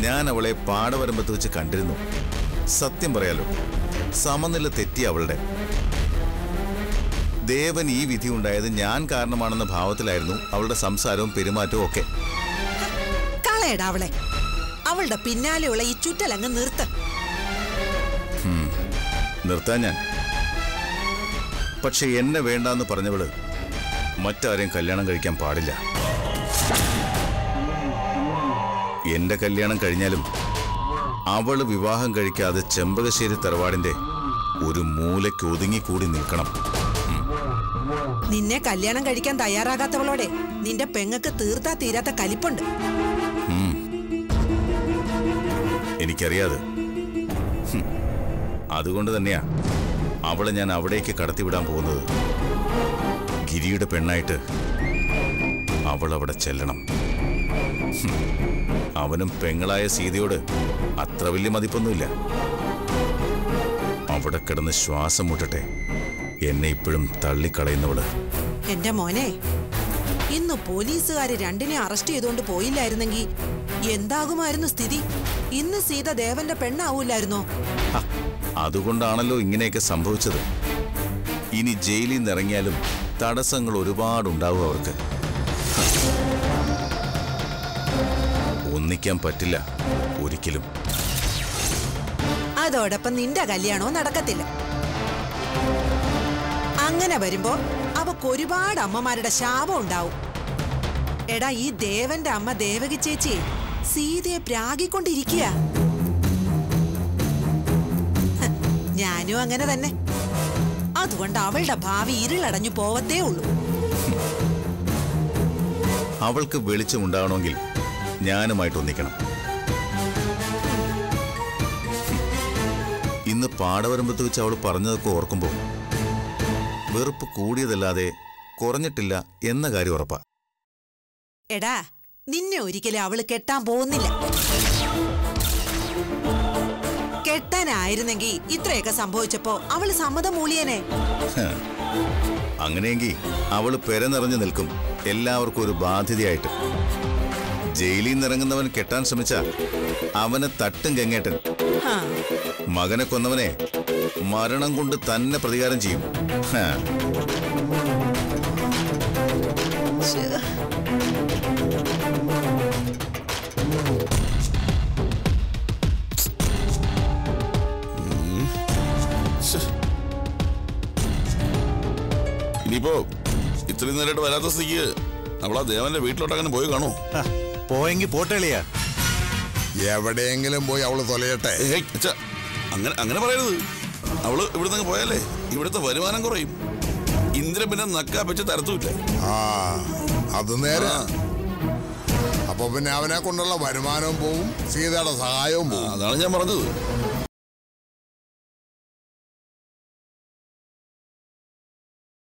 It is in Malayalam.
ഞാൻ അവളെ പാടവരമ്പത്ത് വെച്ച് കണ്ടിരുന്നു സത്യം പറയാലോ സമനില തെറ്റി അവളുടെ ദേവൻ ഈ വിധി ഉണ്ടായത് ഞാൻ കാരണമാണെന്ന ഭാവത്തിലായിരുന്നു അവളുടെ സംസാരവും പെരുമാറ്റവും ഒക്കെ കളയടാ അവളെ അവളുടെ പിന്നാലെയുള്ള ഈ ചുറ്റലങ്ങ് നിർത്ത് നിർത്താൻ ഞാൻ പക്ഷെ എന്നെ വേണ്ടാന്ന് പറഞ്ഞവള് മറ്റാരെയും കല്യാണം കഴിക്കാൻ പാടില്ല എന്റെ കല്യാണം കഴിഞ്ഞാലും അവള് വിവാഹം കഴിക്കാതെ ചെമ്പകശ്ശേരി തറവാടിന്റെ ഒരു മൂലയ്ക്ക് ഒതുങ്ങിക്കൂടി നിൽക്കണം നിന്നെ കല്യാണം കഴിക്കാൻ തയ്യാറാകാത്തവളോടെ നിന്റെ പെങ്ങക്ക് തീർത്താ തീരാത്ത കലിപ്പുണ്ട് എനിക്കറിയാതെ ഹും. അതുകൊണ്ട് തന്നെയാ അവളെ ഞാൻ അവിടേക്ക് കടത്തിവിടാൻ പോകുന്നത് ഗിരിയുടെ പെണ്ണായിട്ട് അവൾ അവിടെ ചെല്ലണം ഹും. അവനും പെങ്ങളായ സീതയോട് അത്ര വലിയ മതിപ്പൊന്നുമില്ല അവിടെ കിടന്ന് ശ്വാസം മുട്ടട്ടെ എന്നെ ഇപ്പോഴും തള്ളിക്കളയുന്നവള് എന്റെ മോനെ ഇന്ന് പോലീസുകാര് രണ്ടിനെ അറസ്റ്റ് ചെയ്തുകൊണ്ട് പോയില്ലായിരുന്നെങ്കിൽ എന്താകുമായിരുന്നു സ്ഥിതി ഇന്ന് സീത ദേവന്റെ പെണ്ണാവൂലായിരുന്നോ ഹ, അതുകൊണ്ടാണല്ലോ ഇങ്ങനെയൊക്കെ സംഭവിച്ചത് ഇനി ജയിലിൽ നിന്ന് ഇറങ്ങിയാലും തടസ്സങ്ങൾ ഒരുപാടുണ്ടാവും അവർക്ക് ഒന്നിക്കാൻ പറ്റില്ല ഒരിക്കലും അതോടൊപ്പം നിന്റെ കല്യാണവും നടക്കത്തില്ല അങ്ങനെ വരുമ്പോ അവക്ക് ഒരുപാട് അമ്മമാരുടെ ശാപം ഉണ്ടാവും എടാ ഈ ദേവന്റെ അമ്മ ദേവകി ചേച്ചി സീതയെ പ്രാഗിക്കൊണ്ടിരിക്കുക ഹ്, ഞാനും അങ്ങനെ തന്നെ അതുകൊണ്ട് അവളുടെ ഭാവി ഇരുളടഞ്ഞു പോവത്തേ ഉള്ളൂ അവൾക്ക് വെളിച്ചമുണ്ടാകണമെങ്കിൽ ഞാനുമായിട്ട് ഒന്നിക്കണം ഇന്ന് പാടവരമ്പത്ത് വെച്ച് അവൾ പറഞ്ഞതൊക്കെ ഓർക്കുമ്പോൾ വെറുപ്പ് കൂടിയതല്ലാതെ കുറഞ്ഞിട്ടില്ല എന്ന കാര്യം ഉറപ്പാ എടാ നിന്നെ ഒരിക്കലും അവള് കെട്ടാൻ പോകുന്നില്ല കെട്ടാനായിരുന്നെങ്കിൽ ഇത്രയൊക്കെ സംഭവിച്ചപ്പോ അവള് സമ്മതം മൂളിയനെ അങ്ങനെയെങ്കിൽ അവള് പെരനിറഞ്ഞു നിൽക്കും എല്ലാവർക്കും ഒരു ബാധ്യതയായിട്ട് ജയിലിൽ നിന്നിറങ്ങുന്നവൻ കെട്ടാൻ ശ്രമിച്ച അവനെ തട്ടും കെങ്ങേട്ടൻ ഹാ മകനെ കൊന്നവനെ മരണം കൊണ്ട് തന്നെ പ്രതികാരം ചെയ്യും ഹാ. ഇനിയിപ്പോ ഇത്രയും നേരമായിട്ട് വരാത്ത സ്ഥിതിക്ക് അവളാ ദേവന്റെ വീട്ടിലോട്ട് അങ്ങനെ പോയി കാണോ പോയെങ്കിൽ പോട്ടേളിയാ എവിടെയെങ്കിലും പോയി അവള് തൊലയട്ടെ ഏയ് അച്ഛാ അങ്ങനെ അങ്ങനെ പറയരുത് അവള് ഇവിടുന്ന് പോയാലേ ഇവിടുത്തെ വരുമാനം കുറയും ഇന്ദ്രൻ പിന്നെ നക്കാ വെച്ച് തരത്തുമില്ല ആ അത് നേരെ അപ്പൊ പിന്നെ അവനെ കൊണ്ടുള്ള വരുമാനവും പോവും സീതയുടെ സഹായവും ആ, പോവും അതാണ് ഞാൻ പറഞ്ഞത്